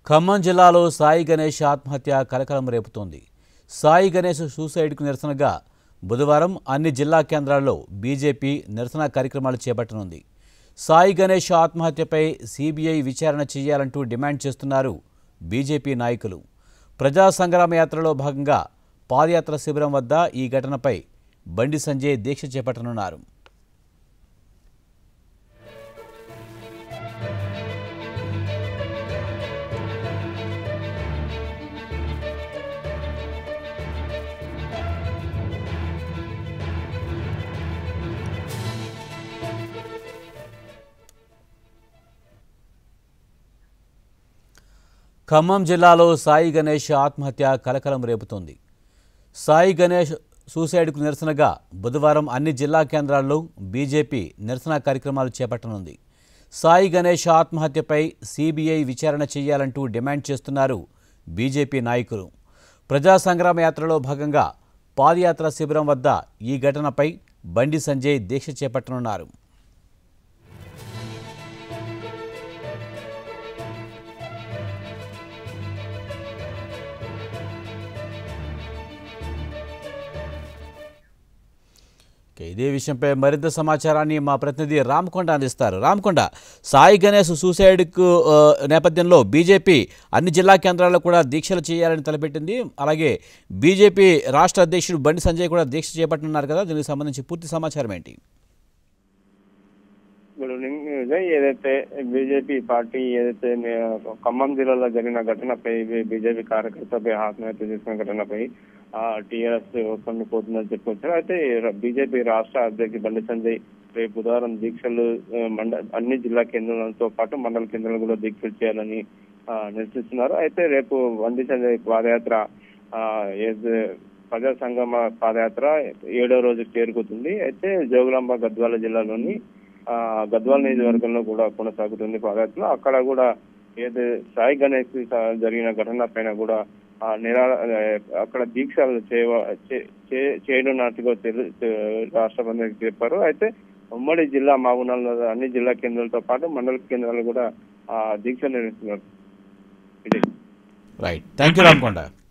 ఖమ్మం జిల్లాలో సాయి గణేష్ ఆత్మహత్య కలకలం రేపుతోంది సాయి గణేష్ సూసైడ్కు నిరసనగా బుధవారం అన్ని జిల్లా కేంద్రాల్లో బీజేపీ నిరసన కార్యక్రమాలు చేపట్టనుంది సాయి గణేష్ ఆత్మహత్యపై సీబీఐ విచారణ చేయాలంటూ డిమాండ్ చేస్తున్నారు బీజేపీ నాయకులు ప్రజా సంగ్రామ యాత్రలో భాగంగా పాదయాత్ర శిబిరం వద్ద ఈ ఘటనపై బండి సంజయ్ దీక్ష చేపట్టనున్నారు ఖమ్మం జిల్లాలో సాయి గణేష్ ఆత్మహత్య కలకలం రేపుతోంది సాయి గణేష్ సూసైడ్కు నిరసనగా బుధవారం అన్ని జిల్లా కేంద్రాల్లో బీజేపీ నిరసన కార్యక్రమాలు చేపట్టనుంది సాయి గణేష్ ఆత్మహత్యపై సీబీఐ విచారణ చేయాలంటూ డిమాండ్ చేస్తున్నారు బీజేపీ నాయకులు ప్రజా సంగ్రామ యాత్రలో భాగంగా పాదయాత్ర శిబిరం వద్ద ఈ ఘటనపై బండి సంజయ్ దీక్ష చేపట్టనున్నారు ఓకే, ఇదే విషయంపై మరింత సమాచారాన్ని మా ప్రతినిధి రామకొండ అందిస్తారు రామకొండ సాయి గణేష్ సూసైడ్కు ఆ, నేపథ్యంలో బీజేపీ అన్ని జిల్లా కేంద్రాల్లో కూడా దీక్షలు చేయాలని తలపెట్టింది అలాగే బీజేపీ రాష్ట్ర అధ్యక్షుడు బండి సంజయ్ కూడా దీక్ష చేపట్టనున్నారు కదా దీనికి సంబంధించి పూర్తి సమాచారం ఏంటి గుడ్ ఈవినింగ్ విజయ్ ఏదైతే బీజేపీ పార్టీ ఏదైతే నే- ఖమ్మం జిల్లాలో జరిగిన ఘటనపై బీజేపీ కార్యకర్తపై ఆత్మహత్య చేసిన ఘటనపై టీఆర్ఎస్ కొన్ని పోతుందని చెప్పుకొచ్చారు అయితే బీజేపీ రాష్ట్ర అధ్యక్షుడు బండి సంజయ్ రేపు బుధవారం దీక్షలు ఆ, మండ అన్ని జిల్లా కేంద్రాలతో పాటు మండల కేంద్రాలు కూడా దీక్షలు చేయాలని ఆ, నిర్ణయిస్తున్నారు అయితే రేపు బండి సంజయ్ పాదయాత్ర ఆ, ఏది ప్రజా సంగమ పాదయాత్ర ఏడో రోజు చేరుకుతుంది అయితే జోగులాంబ గద్వాల జిల్లాలోని ఆ గద్వాల నియోజకవర్గంలో కూడా కొనసాగుతుంది పాదయాత్ర అక్కడ కూడా ఏది సాయి గణేష్ కి స- జరిగిన ఘటన పైన కూడా ఆ నిరా ఆ, అక్కడ దీక్షలు చేయ- చే- చే- చేయనున్నట్టుగా తెలు- తె- రాష్ట్ర మంత్రికి చెప్పారు అయితే ఉమ్మడి జిల్లా మాగునాల అన్ని జిల్లా కేంద్రాలతో పాటు మండల కేంద్రాలు కూడా ఆ దీక్షలు నిర్వహిస్తున్నారు ఇది రైట్ థ్యాంక్ యూ రామకొండ